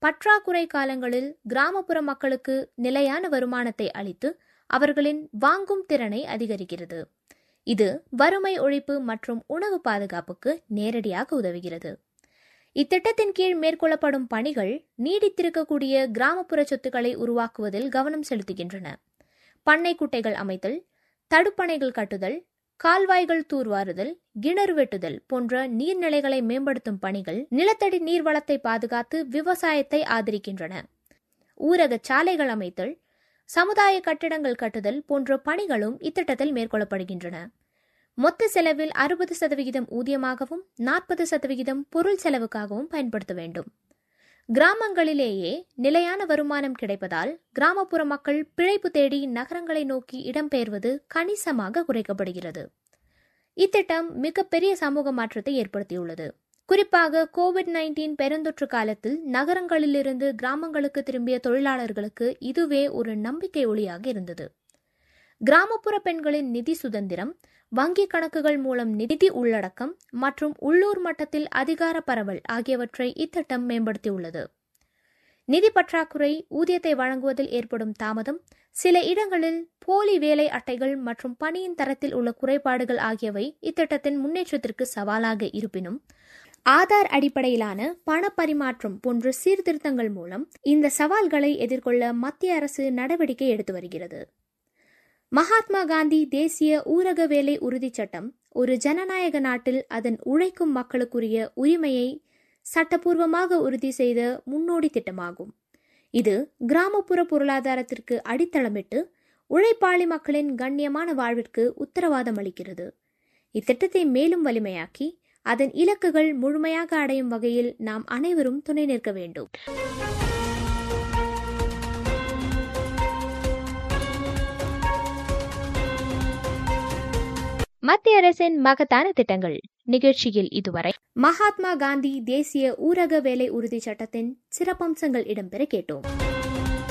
பற்றாக்குறை காலங்களில் கிராமப்புற மக்களுக்கு நிலையான வருமானத்தை அளித்து அவர்களின் வாங்கும் திறனை அதிகரிக்கிறது இது வறுமை ஒழிப்பு மற்றும் உணவு பாதுகாப்புக்கு நேரடியாக உதவுகிறது இத்திட்டத்தின் கீழ் மேற்கொள்ளப்படும் பணிகள் நீடித்திருக்கக்கூடிய கிராமப்புற சொத்துக்களை உருவாக்குவதில் கவனம் செலுத்துகின்றன பண்ணை குட்டைகள் அமைத்தல் தடுப்பணைகள் கட்டுதல் கால்வாய்கள் தூர்வாறுதல் கிணறு வெட்டுதல் போன்ற நீர்நிலைகளை மேம்படுத்தும் பணிகள் நிலத்தடி நீர்வளத்தை பாதுகாத்து விவசாயத்தை ஆதரிக்கின்றன ஊரக சாலைகள் அமைத்தல் சமுதாய கட்டிடங்கள் கட்டுதல் போன்ற பணிகளும் இத்திட்டத்தில் மேற்கொள்ளப்படுகின்றன மொத்த செலவில் அறுபது சதவிகிதம் ஊதியமாகவும் நாற்பது சதவிகிதம் பொருள் செலவுக்காகவும் பயன்படுத்த வேண்டும் கிராமங்களிலேயே நிலையான வருமானம் கிடைப்பதால் கிராமப்புற மக்கள் பிழைப்பு தேடி நகரங்களை நோக்கி இடம்பெயர்வது கணிசமாக குறைக்கப்படுகிறது இத்திட்டம் மிகப்பெரிய சமூக மாற்றத்தை ஏற்படுத்தியுள்ளது குறிப்பாக கோவிட் நைன்டீன் பெருந்தொற்று காலத்தில் நகரங்களிலிருந்து கிராமங்களுக்கு திரும்பிய தொழிலாளர்களுக்கு இதுவே ஒரு நம்பிக்கை ஒளியாக இருந்தது கிராமப்புற பெண்களின் நிதி சுதந்திரம் வங்கி கணக்குகள் மூலம் நிதி உள்ளடக்கம் மற்றும் உள்ளூர் மட்டத்தில் அதிகார பரவல் ஆகியவற்றை இத்திட்டம் மேம்படுத்தியுள்ளது நிதி பற்றாக்குறை ஊதியத்தை வழங்குவதில் ஏற்படும் தாமதம் சில இடங்களில் போலி வேலை அட்டைகள் மற்றும் பணியின் தரத்தில் உள்ள குறைபாடுகள் ஆகியவை இத்திட்டத்தின் முன்னேற்றத்திற்கு சவாலாக இருப்பினும் ஆதார் அடிப்படையிலான பண பரிமாற்றம் போன்ற சீர்திருத்தங்கள் மூலம் இந்த சவால்களை எதிர்கொள்ள மத்திய அரசு நடவடிக்கை எடுத்து வருகிறது மகாத்மா காந்தி தேசிய ஊரக வேலை உறுதிச் சட்டம் ஒரு ஜனநாயக நாட்டில் அதன் உழைக்கும் மக்களுக்குரிய உரிமையை சட்டப்பூர்வமாக உறுதி செய்த முன்னோடி திட்டமாகும் இது கிராமப்புற பொருளாதாரத்திற்கு அடித்தளமிட்டு உழைப்பாளி மக்களின் கண்ணியமான வாழ்விற்கு உத்தரவாதம் அளிக்கிறது இத்திட்டத்தை மேலும் வலிமையாக்கி அதன் இலக்குகள் முழுமையாக அடையும் வகையில் நாம் அனைவரும் துணை நிற்க வேண்டும் மத்திய அரசின் மகத்தான திட்டங்கள் நிகழ்ச்சியில் இதுவரை மகாத்மா காந்தி தேசிய ஊரக வேலை உறுதி சட்டத்தின் சிறப்பம்சங்கள் இடம்பெற கேட்டோம்